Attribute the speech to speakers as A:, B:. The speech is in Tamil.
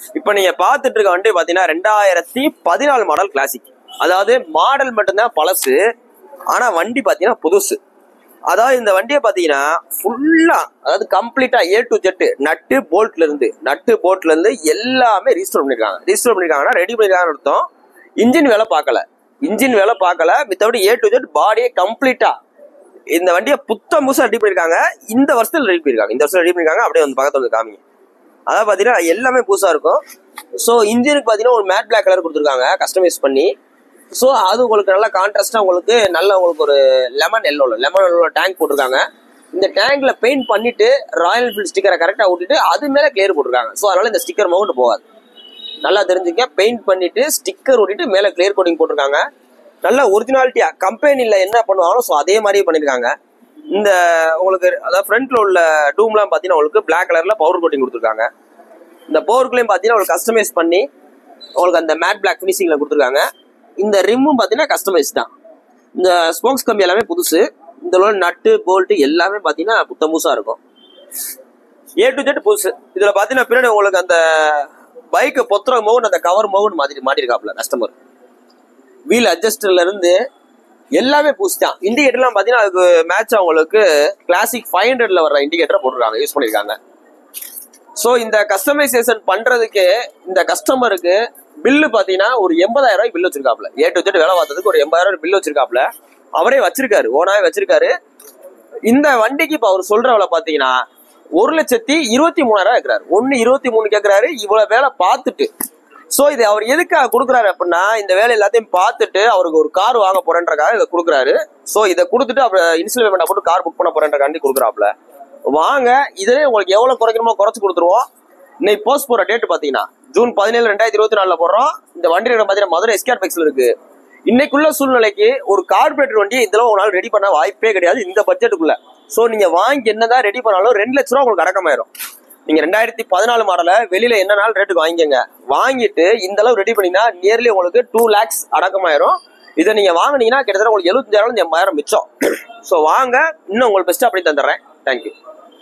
A: இப்போ நீங்க பார்த்துட்டு இருக்க வண்டி பாத்தீங்கன்னா ரெண்டாயிரத்தி பதினாலு மாடல் கிளாசிக் அதாவது மாடல் மட்டும்தான் பழசு ஆனா வண்டி பாத்தீங்கன்னா புதுசு அதாவது இந்த வண்டியை பாத்தீங்கன்னா ஃபுல்லா அதாவது கம்ப்ளீட்டா ஏ டு ஜெட் நட்டு போல்ட்ல இருந்து நட்டு போல்ட்ல இருந்து எல்லாமே ரிஜிஸ்டர் பண்ணிருக்காங்க ரிஜிஸ்டர் பண்ணிருக்காங்கன்னா ரெடி பண்ணிருக்காங்கன்னு அர்த்தம் இன்ஜின் வேலை பார்க்கல இன்ஜின் வேலை பார்க்கல மித்தபடி ஏ டு ஜெட் பாடியை கம்ப்ளீட்டா இந்த வண்டியை புத்தம் புதுசா ரெடி பண்ணிருக்காங்க இந்த வருஷத்துல ரெடி பண்ணிருக்காங்க இந்த வருஷம் ரெடி பண்ணிருக்காங்க அப்படியே வந்து பக்கத்துல வந்து காமிங்க அதாவது பாத்தீங்கன்னா எல்லாமே புதுசா இருக்கும் ஸோ இன்ஜினுக்கு பாத்தீங்கன்னா ஒரு மேட் பிளாக் கலர் கொடுத்துருக்காங்க கஸ்டமைஸ் பண்ணி ஸோ அது உங்களுக்கு நல்ல கான்ட்ராஸ்டா உங்களுக்கு நல்ல உங்களுக்கு ஒரு லெமன் எல்லோல லெமன் எல்லோ டேங்க் போட்டிருக்காங்க இந்த டேங்க்ல பெயிண்ட் பண்ணிட்டு ராயல் என்ஃபீல்ட் ஸ்டிக்கரை கரெக்டா விட்டுட்டு அது மேல கிளியர் போட்டிருக்காங்க ஸோ அதனால இந்த ஸ்டிக்கர் மவுண்ட் போகாது நல்லா தெரிஞ்சுக்க பெயிண்ட் பண்ணிட்டு ஸ்டிக்கர் ஒட்டிட்டு மேல கிளியர் கோட்டிங் போட்டிருக்காங்க நல்ல ஒரிஜினாலிட்டியா கம்பெனில என்ன பண்ணுவாங்களோ ஸோ அதே மாதிரியே பண்ணிருக்காங்க இந்த உங்களுக்கு அதாவது ஃப்ரண்ட்ல உள்ள டூம்லாம் பார்த்தீங்கன்னா உங்களுக்கு பிளாக் கலர்ல பவுடர் கோட்டிங் கொடுத்துருக்காங்க இந்த பவருக்குள்ளேயும் பார்த்தீங்கன்னா உங்களுக்கு கஸ்டமைஸ் பண்ணி உங்களுக்கு அந்த மேட் பிளாக் ஃபினிஷிங்ல கொடுத்துருக்காங்க இந்த ரிம்மும் பார்த்தீங்கன்னா கஸ்டமைஸ் தான் இந்த ஸ்போக்ஸ் கம்பி எல்லாமே புதுசு இந்த நட்டு போல்ட்டு எல்லாமே பார்த்தீங்கன்னா புத்தம் புதுசா இருக்கும் ஏ டு ஜெட் புதுசு இதுல பாத்தீங்கன்னா பின்னாடி உங்களுக்கு அந்த பைக்கை பொத்துற மவுன் அந்த கவர் மவுன் மாதிரி மாட்டிருக்காப்ல கஸ்டமர் வீல் அட்ஜஸ்டர்ல இருந்து எல்லாமே புதுசு தான் இண்டிகேட்டர்லாம் பாத்தீங்கன்னா அதுக்கு மேட்ச் உங்களுக்கு கிளாசிக் ஃபைவ் ஹண்ட்ரட்ல வர இண்டிகேட்டர் போட்டிருக்காங்க யூஸ் பண்ணிருக்காங்க ஸோ இந்த கஸ்டமைசேஷன் பண்றதுக்கு இந்த கஸ்டமருக்கு பில்லு பாத்தீங்கன்னா ஒரு எண்பதாயிரம் ரூபாய் பில் வச்சிருக்காப்ல ஏ டு ஜெட் வேலை பார்த்ததுக்கு ஒரு எண்பதாயிரம் ரூபாய் பில் வச்சிருக்காப்ல அவரே வச்சிருக்காரு ஓனாவே வச்சிருக்காரு இந்த வண்டிக்கு இப்ப அவர் சொல்ற விலை பாத்தீங்கன்னா ஒரு லட்சத்தி இருபத்தி மூணாயிரம் கேக்குறாரு ஒன்னு இருபத்தி மூணு கேக்குறாரு இவ்வளவு வேலை பார்த்துட்டு சோ இது அவர் எதுக்காக கொடுக்குறாரு அப்படின்னா இந்த வேலை எல்லாத்தையும் பார்த்துட்டு அவருக்கு ஒரு கார் வாங்க போறேன்றக்காக இதை கொடுக்குறாரு சோ இதை கொடுத்துட்டு அப்புறம் இன்சுல் பேமெண்ட் போட்டு கார் புக் பண்ண போறேன்றக்காண்டி கொடுக்குறாப்ல வாங்க இதுலயே உங்களுக்கு எவ்வளவு குறைக்கணுமோ குறைச்சு கொடுத்துருவோம் இன்னைக்கு போஸ்ட் போற டேட் பாத்தீங்கன்னா ஜூன் பதினேழு ரெண்டாயிரத்தி இருபத்தி நாலுல போடுறோம் இந்த வண்டி பாத்தீங்கன்னா மதுரை எஸ்கேர் பைக்ஸ்ல இருக்கு இன்னைக்குள்ள சூழ்நிலைக்கு ஒரு கார்பரேட்டர் வண்டியை இதெல்லாம் உங்களால ரெடி பண்ண வாய்ப்பே கிடையாது இந்த பட்ஜெட்டுக்குள்ள சோ நீங்க வாங்கி என்னதான் ரெடி பண்ணாலும் ரெண்டு லட்ச ரூபா உங்களுக்கு அடக்கமாயிரும் நீங்க ரெண்டாயிரத்தி பதினாலு மாடல வெளியில என்ன நாள் ரேட்டுக்கு வாங்கிக்கங்க வாங்கிட்டு இந்த அளவு ரெடி பண்ணீங்கன்னா நியர்லி உங்களுக்கு டூ லேக்ஸ் அடக்கமாயிரும் இதை நீங்க வாங்குனீங்கன்னா கிட்டத்தட்ட உங்களுக்கு எழுபத்தஞ்சாயிரம் எண்பதாயிரம் மிச்சம் ஸோ வாங்க இன்னும் உங்களுக்கு பெஸ்ட்டாக பண்ணி தந்துடுறேன் தேங்க்யூ